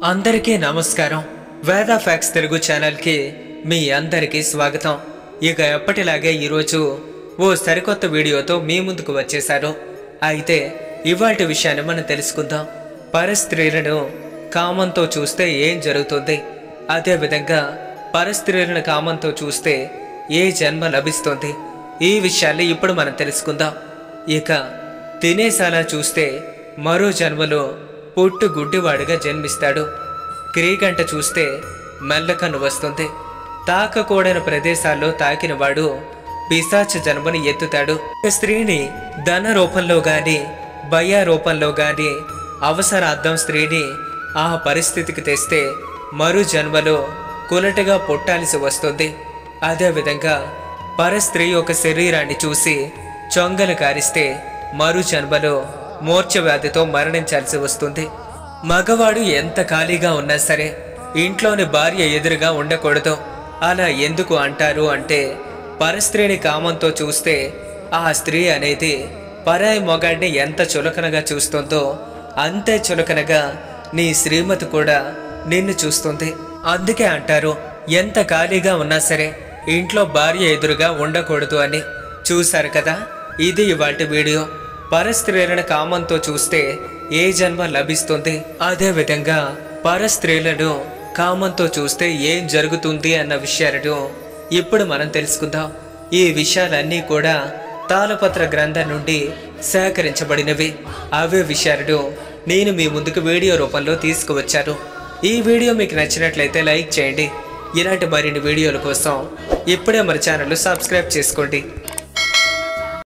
అందరికీ నమస్కారం వేద ఫ్యాక్స్ తెలుగు ఛానల్కి మీ అందరికీ స్వాగతం ఇక ఎప్పటిలాగే ఈరోజు ఓ సరికొత్త వీడియోతో మీ ముందుకు వచ్చేశారు అయితే ఇవాటి విషయాన్ని మనం తెలుసుకుందాం పరస్త్రీలను కామంతో చూస్తే ఏం జరుగుతుంది అదేవిధంగా పరస్త్రీలను కామంతో చూస్తే ఏ జన్మ లభిస్తుంది ఈ విషయాన్ని ఇప్పుడు మనం తెలుసుకుందాం ఇక తినేసాలా చూస్తే మరో జన్మలో పుట్టు గుడ్డివాడిగా జన్మిస్తాడు క్రీగంట చూస్తే మెల్లకన్ను వస్తుంది తాకకూడని ప్రదేశాల్లో తాకినవాడు పిశాచ జన్మని ఎత్తుతాడు ఒక స్త్రీని ధన రూపంలో గాని భయ రూపంలో గాని అవసరార్థం స్త్రీని ఆ పరిస్థితికి తెస్తే మరు జన్మలో కులటగా పుట్టాల్సి వస్తుంది అదేవిధంగా పరస్త్రీ ఒక శరీరాన్ని చూసి చొంగలు కారిస్తే మరు జన్మలో మూర్ఛ వ్యాధితో మరణించాల్సి వస్తుంది మగవాడు ఎంత ఖాళీగా ఉన్నా సరే ఇంట్లోని భార్య ఎదురుగా ఉండకూడదు అలా ఎందుకు అంటారు అంటే పరస్త్రీని కామంతో చూస్తే ఆ స్త్రీ అనేది పరాయి మొగాడిని ఎంత చులకనగా చూస్తుందో అంతే చులకనగా నీ శ్రీమతి కూడా నిన్ను చూస్తుంది అందుకే అంటారు ఎంత ఖాళీగా ఉన్నా సరే ఇంట్లో భార్య ఎదురుగా ఉండకూడదు అని చూశారు కదా ఇది ఇవాటి వీడియో పరస్త్రీలను కామంతో చూస్తే ఏ జన్మ లభిస్తుంది అదే విధంగా పరస్త్రీలను కామంతో చూస్తే ఏం జరుగుతుంది అన్న విషయాలను ఇప్పుడు మనం తెలుసుకుందాం ఈ విషయాలన్నీ కూడా తాళపత్ర గ్రంథం నుండి సేకరించబడినవి అవే విషయాలను నేను మీ ముందుకు వీడియో రూపంలో తీసుకువచ్చాను ఈ వీడియో మీకు నచ్చినట్లయితే లైక్ చేయండి ఇలాంటి మరిన్ని వీడియోల కోసం ఇప్పుడే మన ఛానల్ సబ్స్క్రైబ్ చేసుకోండి